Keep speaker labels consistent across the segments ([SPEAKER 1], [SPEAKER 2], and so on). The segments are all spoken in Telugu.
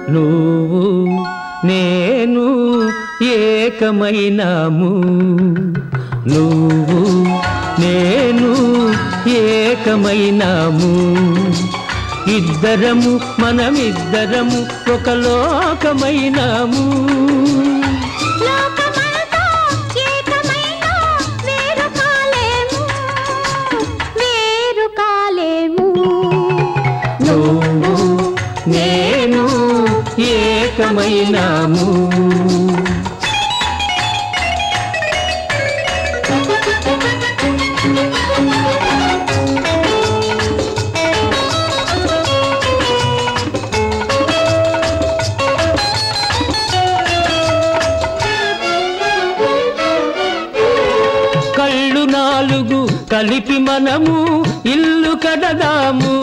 [SPEAKER 1] నువ్వు నేను ఏకమైనాము నువ్వు నేను ఏకమైనాము ఇద్దరము మనమిద్దరము ఒక లోకమైనాము
[SPEAKER 2] లోకమంతా ఏకమైనా వేరు కాలేము వేరు కాలేము
[SPEAKER 1] నువ్వు నేను ఏకమైనాము కళ్ళు నాలుగు కలిపి మనము ఇల్లు కడదాము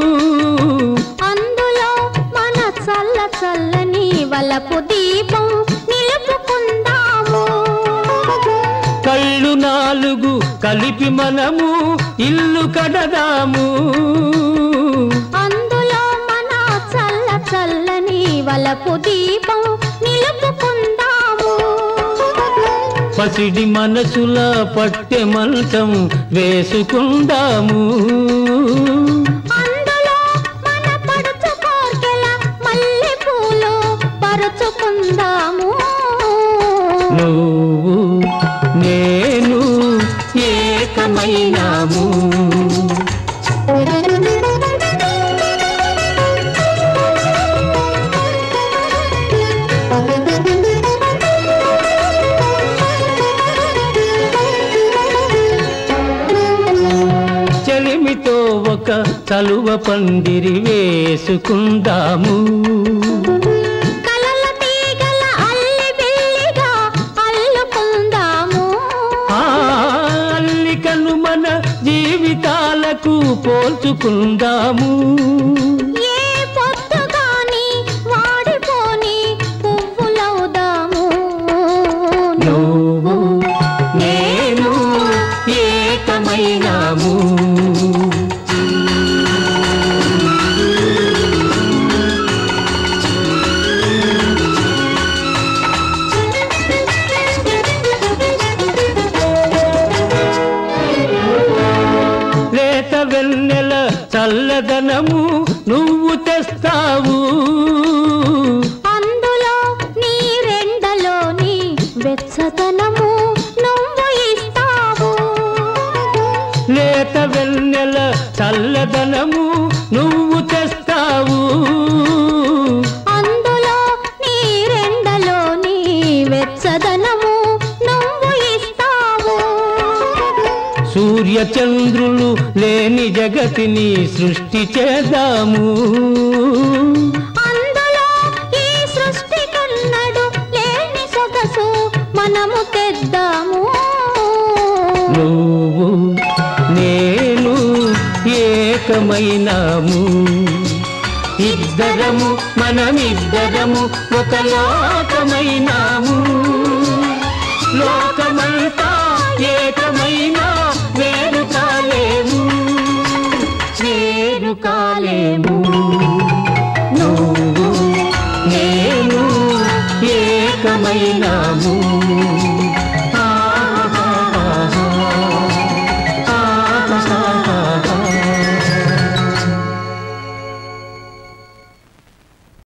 [SPEAKER 2] అందులో మన చల్ల చల్లని వలపు దీపం నిలుపుకుందాము
[SPEAKER 1] కళ్ళు నాలుగు కలిపి మనము ఇల్లు కడదాము
[SPEAKER 2] అందులో మన చల్ల చల్లని వలపు దీపం నిలుపుకుందాము
[SPEAKER 1] పసిడి మనసుల పట్టె మంచం వేసుకుందాము
[SPEAKER 2] అందులో మన పడుచు కోర్కెల మల్లె పూలు పరుచుకుందాము
[SPEAKER 1] నువ్వు నేను ఏకమైనాము చెలిమితో ఒక చలువ పందిరి వేసుకుందాము
[SPEAKER 2] కలల తీగల అల్లి బిల్లిగా అల్లుకుందాము
[SPEAKER 1] ఆ అల్లికను మన జీవితాలకు పోల్చుకుందాము
[SPEAKER 2] ఏ పొద్దుగాని వాడిపోని పువ్వులవుదాము
[SPEAKER 1] నువ్వు నేను ఏకమైనాము లేత వెన్నెల చల్లదనము నువ్వు తెస్తావు
[SPEAKER 2] అందులో నీ రెండలోని వెచ్చదనము నువ్వు ఇస్తావు
[SPEAKER 1] లేత వెన్నెల చల్లదనము నువ్వు తెస్తావు
[SPEAKER 2] అందులో నీ రెండలోని వెచ్చదనము నువ్వు ఇస్తావు
[SPEAKER 1] సూర్య చంద్రులు లేని జగతిని సృష్టి చేద్దాము
[SPEAKER 2] అందులో ఈ సృష్టి కన్నడు లేని సొగసు మనము తెద్దాము
[SPEAKER 1] నువ్వు నేను ఏకమైనాము ఇద్దరము మనమిద్దరము ఒక లోకమైనాము లోకమంతా ఏకమైనా వేరు కాలేము వేరు కాలేము నువ్వు నేను ఏకమైనాము